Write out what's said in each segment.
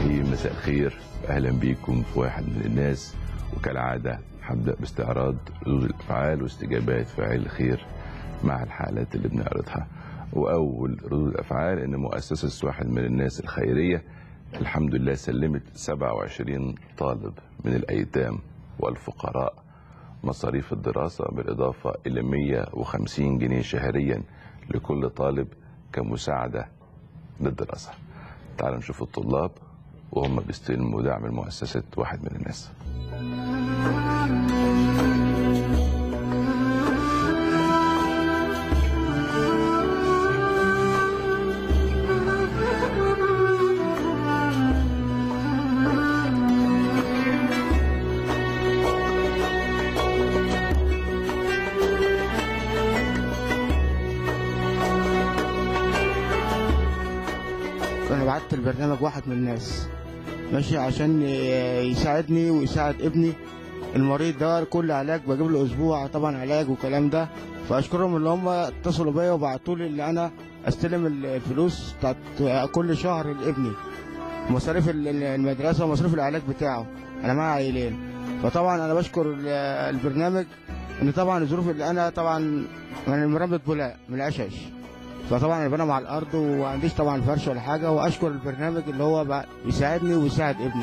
الرحيم مساء الخير اهلا بيكم في واحد من الناس وكالعاده هبدا باستعراض ردود الافعال واستجابات فاعل الخير مع الحالات اللي بنعرضها واول ردود الافعال ان مؤسسه واحد من الناس الخيريه الحمد لله سلمت 27 طالب من الايتام والفقراء مصاريف الدراسه بالاضافه الى 150 جنيه شهريا لكل طالب كمساعده للدراسه. تعالوا نشوف الطلاب وهم بيستلموا دعم مؤسسه واحد من الناس. انا بعت البرنامج واحد من الناس ماشي عشان ي- يساعدني ويساعد ابني المريض ده كل علاج بجيب له اسبوع طبعا علاج والكلام ده فاشكرهم اللي هم اتصلوا بيا وبعتوا لي اللي انا استلم الفلوس بتاعت كل شهر لابني مصاريف ال- ال- المدرسه ومصاريف العلاج بتاعه انا معايا عيلين فطبعا انا بشكر ال- البرنامج ان طبعا الظروف اللي انا طبعا انا من رمله بولاق من العشش فطبعا انا بنام على الارض وما عنديش طبعا فرش ولا حاجه واشكر البرنامج اللي هو بقى يساعدني ويساعد ابني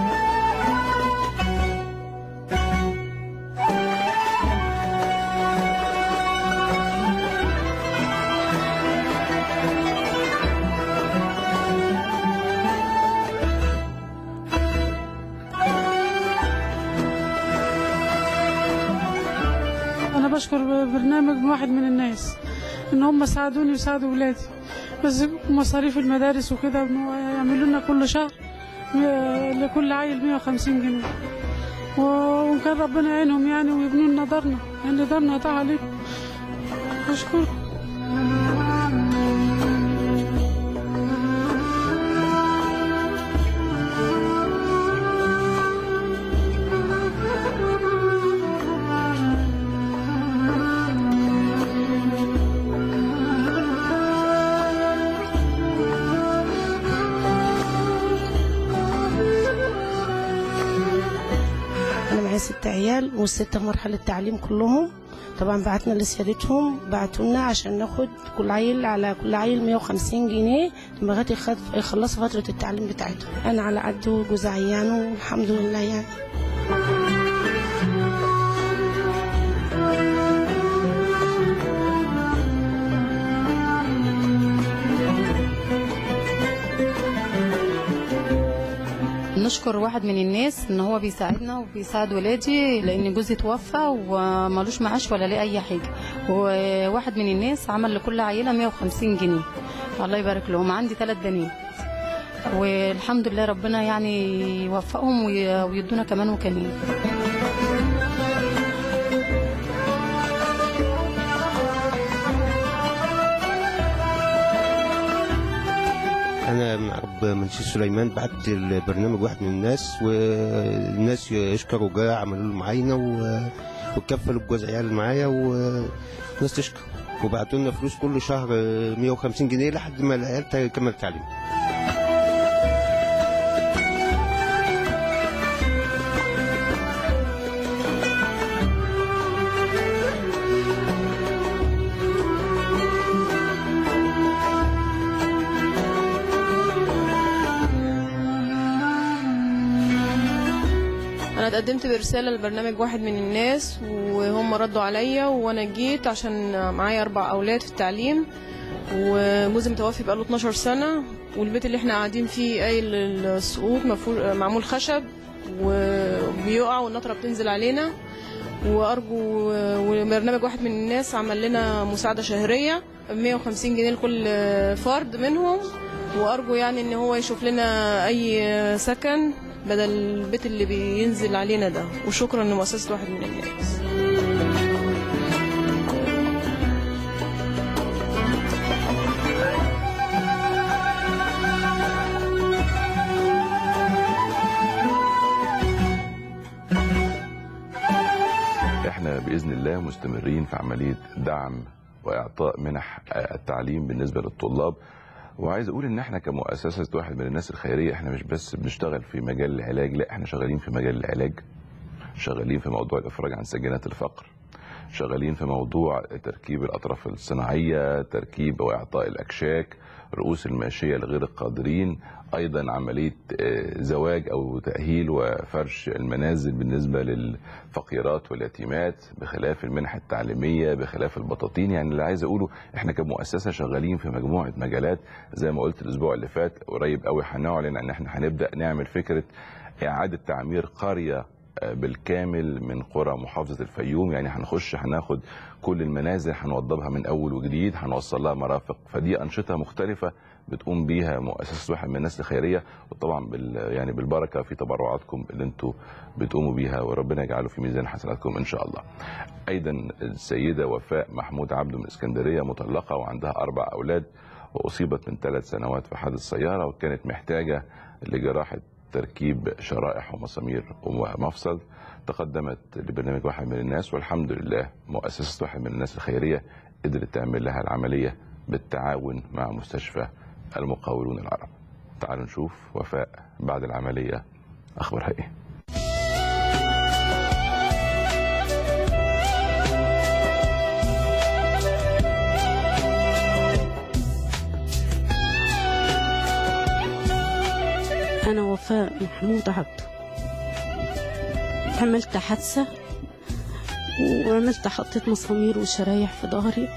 انا بشكر برنامج واحد من الناس ان هم ساعدوني وساعدوا ولادي بس مصاريف المدارس وكده إنه يعملوا لنا كل شهر م- لكل عيل 150 جنيه و- وكان ربنا يعينهم يعني ويبنوا لنا دارنا لان دارنا ضاع عليهم بشكركم انا معايا ست عيال والستة في مرحله تعليم كلهم طبعا بعتنا لسيادتهم بعتوا لنا عشان ناخد كل عيل على كل عيل 150 جنيه لغايه يخد- يخلصوا فتره التعليم بتاعتهم انا على قد وجوز عيان والحمد لله يعني نشكر واحد من الناس ان هو بيساعدنا وبيساعد ولادي لان جوزي توفى ومالوش معاش ولا ليه اي حاجه وواحد من الناس عمل لكل عيله 150 جنيه الله يبارك لهم عندي ثلاث بنات والحمد لله ربنا يعني يوفقهم وي- ويدونا كمان وكمان انا مع رب منشي سليمان بعت البرنامج واحد من الناس والناس يشكروا جاء عملوا له معاينه و- وكفلوا الجوز عيال معايا والناس تشكر وبعتوا لنا فلوس كل شهر 150 جنيه لحد ما العيال تكمل تعليم انا اتقدمت برساله لبرنامج واحد من الناس وهم ردوا عليا وانا جيت عشان معايا اربع اولاد في التعليم وجوزي متوفي بقاله 12 سنه والبيت اللي احنا قاعدين فيه قايل السقوط مفروض- معمول خشب وبيقع والنطره بتنزل علينا وارجو وبرنامج واحد من الناس عمل لنا مساعده شهريه ب 150 جنيه لكل فرد منهم وارجو يعني ان هو يشوف لنا اي سكن بدل البيت اللي بينزل علينا ده وشكرا لمؤسسه واحد من الناس احنا باذن الله مستمرين في عمليه دعم واعطاء منح التعليم بالنسبه للطلاب وعايز اقول ان احنا كمؤسسه واحد من الناس الخيريه احنا مش بس بنشتغل في مجال العلاج لا احنا شغالين في مجال العلاج شغالين في موضوع الافراج عن سجنات الفقر شغالين في موضوع تركيب الاطراف الصناعيه تركيب واعطاء الاكشاك رؤوس الماشيه لغير القادرين ايضا عمليه آه، زواج او تاهيل وفرش المنازل بالنسبه للفقيرات واليتيمات بخلاف المنح التعليميه بخلاف البطاطين يعني اللي عايز اقوله احنا كمؤسسه شغالين في مجموعه مجالات زي ما قلت الاسبوع اللي فات قريب قوي هنعلن ان احنا هنبدا نعمل فكره اعاده تعمير قريه بالكامل من قرى محافظه الفيوم يعني هنخش هناخد كل المنازل هنوضبها من اول وجديد هنوصل لها مرافق فدي انشطه مختلفه بتقوم بيها مؤسسه واحد من الناس الخيريه وطبعا بال يعني بالبركه في تبرعاتكم اللي انتم بتقوموا بيها وربنا يجعله في ميزان حسناتكم ان شاء الله. ايضا السيده وفاء محمود عبده من اسكندريه مطلقه وعندها اربع اولاد واصيبت من ثلاث سنوات في حادث سياره وكانت محتاجه لجراحه تركيب شرائح ومسامير ومفصل تقدمت لبرنامج واحد من الناس والحمد لله مؤسسة واحد من الناس الخيرية قدرت تعمل لها العملية بالتعاون مع مستشفى المقاولون العرب تعالوا نشوف وفاء بعد العملية أخبارها إيه أنا وفاء محمود عبده عملت حادثة وعملت حطيت مسامير وشرايح في ظهري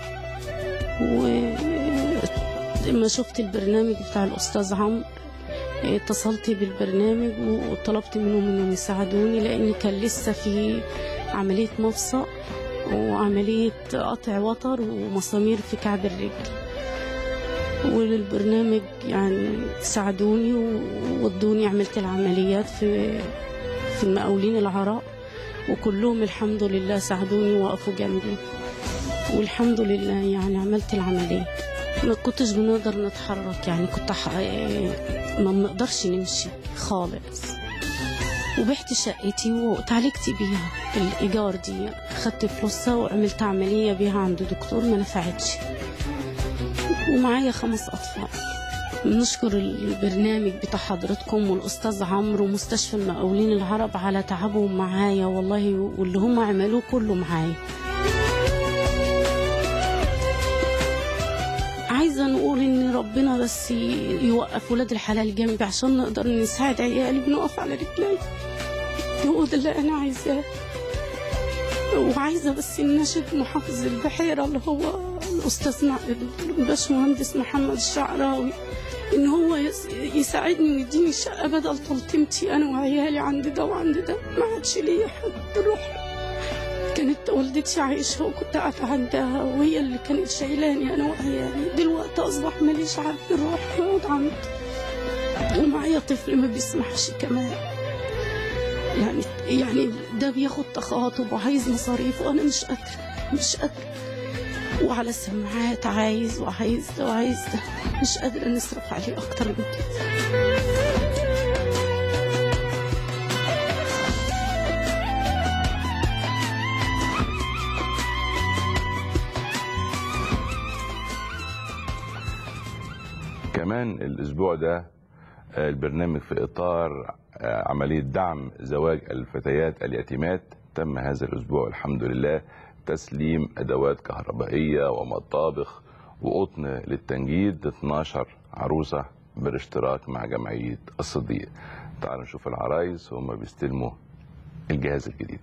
ولما شفت البرنامج بتاع الأستاذ عمرو اتصلت بالبرنامج وطلبت منهم انهم يساعدوني لان كان لسه في عملية مفصل وعملية قطع وتر ومسامير في كعب الرجل وللبرنامج يعني ساعدوني وودوني عملت العمليات في في المقاولين العراء وكلهم الحمد لله ساعدوني ووقفوا جنبي والحمد لله يعني عملت العملية ما كنتش بنقدر نتحرك يعني كنت ح... ما بنقدرش نمشي خالص وبعت شقتي وتعالجت بيها الإيجار دي خدت فلوسها وعملت عملية بيها عند دكتور ما نفعتش ومعايا خمس أطفال نشكر البرنامج بتاع حضرتكم والأستاذ عمرو ومستشفى المقاولين العرب على تعبهم معايا والله واللي هم عملوه كله معايا عايزة نقول إن ربنا بس يوقف ولاد الحلال جنبي عشان نقدر نساعد عيالي بنقف على رجلي هو ده اللي أنا عايزاه وعايزة بس نناشد محافظ البحيرة اللي هو الأستاذ الباشمهندس محمد الشعراوي إن هو يساعدني ويديني شقة بدل طلتمتي أنا وعيالي عند ده وعند ده ما عادش ليا حد أروح كانت والدتي عايشة وكنت قاعدة عندها وهي اللي كانت شايلاني أنا وعيالي دلوقتي أصبح ماليش حد أروح أقعد عنده ومعايا طفل ما بيسمعش كمان يعني يعني ده بياخد تخاطب وعايز مصاريف وانا مش قادره مش قادره وعلى السماعات عايز وعايز ده وعايز ده مش قادره نصرف عليه اكتر من كده كمان الاسبوع ده البرنامج في اطار عمليه دعم زواج الفتيات اليتيمات تم هذا الاسبوع الحمد لله تسليم ادوات كهربائيه ومطابخ وقطن للتنجيد 12 عروسه بالاشتراك مع جمعيه الصديق تعالوا نشوف العرايس وهم بيستلموا الجهاز الجديد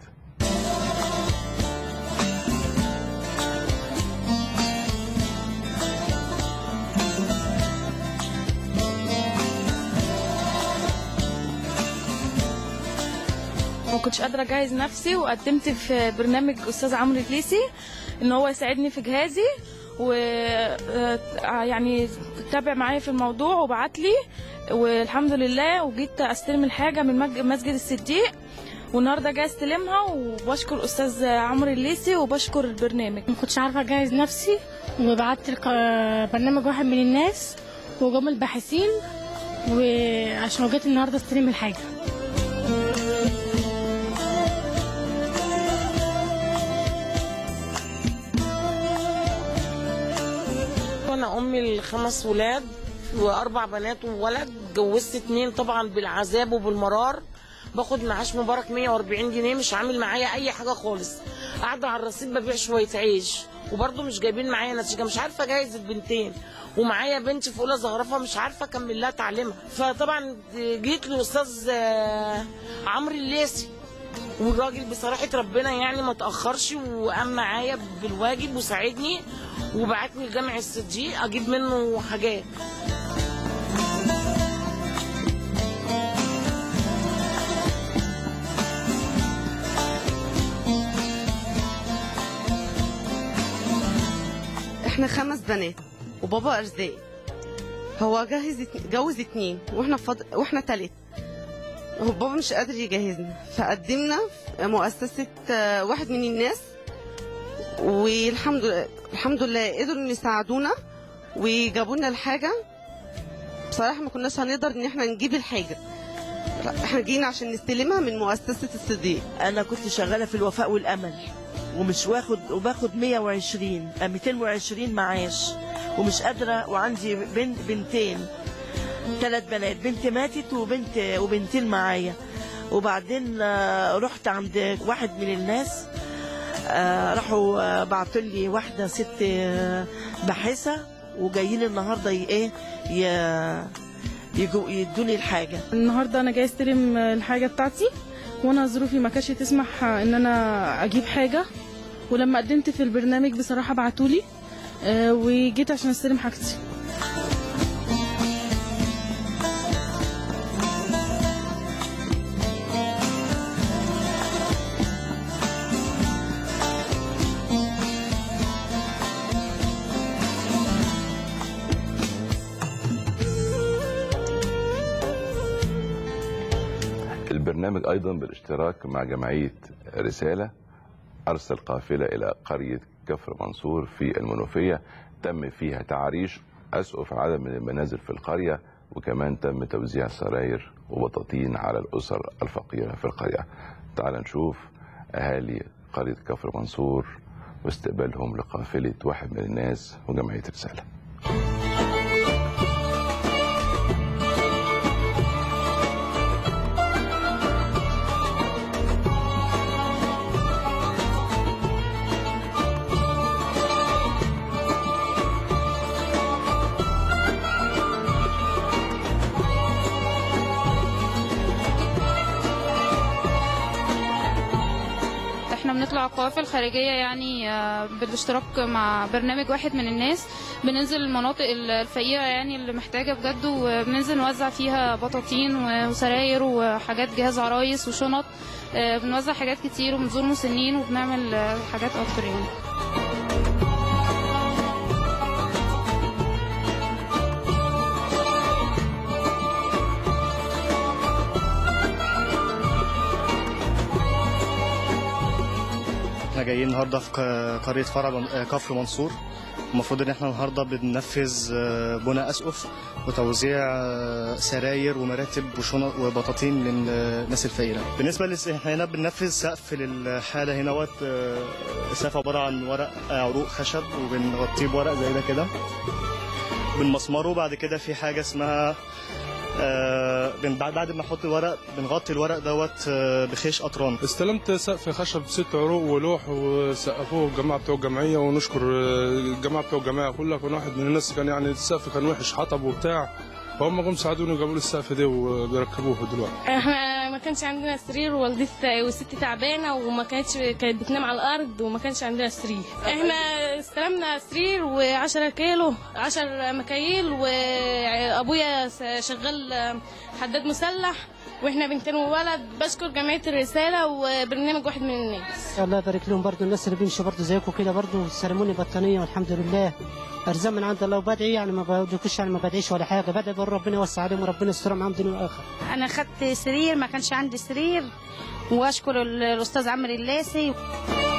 ما كنتش قادره اجهز نفسي وقدمت في برنامج استاذ عمرو الليسي ان هو يساعدني في جهازي و يعني تابع معايا في الموضوع وبعت لي والحمد لله وجيت استلم الحاجه من مسجد الصديق والنهارده جاي استلمها وبشكر استاذ عمرو الليسي وبشكر البرنامج ما كنتش عارفه اجهز نفسي وبعت برنامج واحد من الناس وجم الباحثين وعشان جيت النهارده استلم الحاجه انا امي الخمس ولاد واربع بنات وولد جوزت اتنين طبعا بالعذاب وبالمرار باخد معاش مبارك 140 جنيه مش عامل معايا اي حاجه خالص قاعده على الرصيف ببيع شويه عيش وبرضه مش جايبين معايا نتيجه مش عارفه اجهز البنتين ومعايا بنتي في اولى زغرفه مش عارفه اكمل لها تعليمها فطبعا جيت لاستاذ آه، عمرو الليسي والراجل بصراحة ربنا يعني ما تأخرش وقام معايا بالواجب وساعدني وبعتني لجامع الصديق أجيب منه حاجات احنا خمس بنات وبابا ارزاق هو جهز ات- جوز اتنين واحنا فض... واحنا تالت هو بابا مش قادر يجهزنا فقدمنا في مؤسسة آه، واحد من الناس والحمد لله الحمد لله قدروا ان يساعدونا وجابوا لنا الحاجة بصراحة ما كناش هنقدر ان احنا نجيب الحاجة احنا جينا عشان نستلمها من مؤسسة الصديق انا كنت شغاله في الوفاء والامل ومش واخد وباخد 120 آه، 220 معاش ومش قادره وعندي بنت بنتين ثلاث بنات بنت ماتت وبنت وبنتين معايا وبعدين آه، رحت عند واحد من الناس آه، راحوا آه، بعتوا لي واحده ست آه، باحثه وجايين النهارده ي- ايه ي- يجوا يدوني الحاجه النهارده انا جاي استلم الحاجه بتاعتي وانا ظروفي ما كانتش تسمح ان انا اجيب حاجه ولما قدمت في البرنامج بصراحه بعتولي آه، وجيت عشان استلم حاجتي البرنامج أيضا بالاشتراك مع جمعية رسالة أرسل قافلة إلى قرية كفر منصور في المنوفية تم فيها تعريش أسقف عدد من المنازل في القرية وكمان تم توزيع سراير وبطاطين على الأسر الفقيرة في القرية تعال نشوف أهالي قرية كفر منصور واستقبالهم لقافلة واحد من الناس وجمعية رسالة احنا بنطلع قوافل خارجية يعني آه، بالاشتراك مع برنامج واحد من الناس بننزل المناطق الفقيرة يعني اللي محتاجة بجد وبننزل نوزع فيها بطاطين وسراير وحاجات جهاز عرايس وشنط آه، بنوزع حاجات كتير وبنزور مسنين وبنعمل آه، حاجات اكتر يعني احنا جايين النهارده في ق- قريه فرع بن- آه، كفر منصور المفروض ان احنا النهارده بننفذ آه، بناء اسقف وتوزيع آه، سراير ومراتب وشنط وبطاطين للناس الفقيره بالنسبه لس احنا هنا بننفذ سقف للحاله هنا وقت السقف عباره عن ورق آه، عروق خشب وبنغطيه بورق زي ده كده بنمسمره بعد كده في حاجه اسمها آه، بن- بعد بعد ما نحط الورق بنغطي الورق دوت آه، بخيش قطران استلمت سقف خشب ست عروق ولوح وسقفوه الجماعه بتوع الجمعيه ونشكر الجماعه بتوع الجمعيه كلها كان واحد من الناس كان يعني السقف كان وحش حطب وبتاع فهم جم ساعدوني وجابوا لي السقف ده وبيركبوه دلوقتي احنا ما كانش عندنا سرير ووالدتي والست تعبانه وما كانتش كانت بتنام على الارض وما كانش عندنا سرير احنا استلمنا سرير و10 كيلو 10 مكاييل وابويا شغال حداد مسلح واحنا بنتين وولد بشكر جمعيه الرساله وبرنامج واحد من الناس الله يبارك لهم برضو الناس اللي بيمشوا برضو زيكم كده برضو سلموني بطانيه والحمد لله ارزاق من عند الله وبدعي يعني ما بدكوش يعني ما بدعيش ولا حاجه بدعي بقول ربنا يوسع عليهم وربنا يسترهم معاهم دنيا واخره انا خدت سرير ما كانش عندي سرير واشكر ال- الاستاذ عمرو اللاسي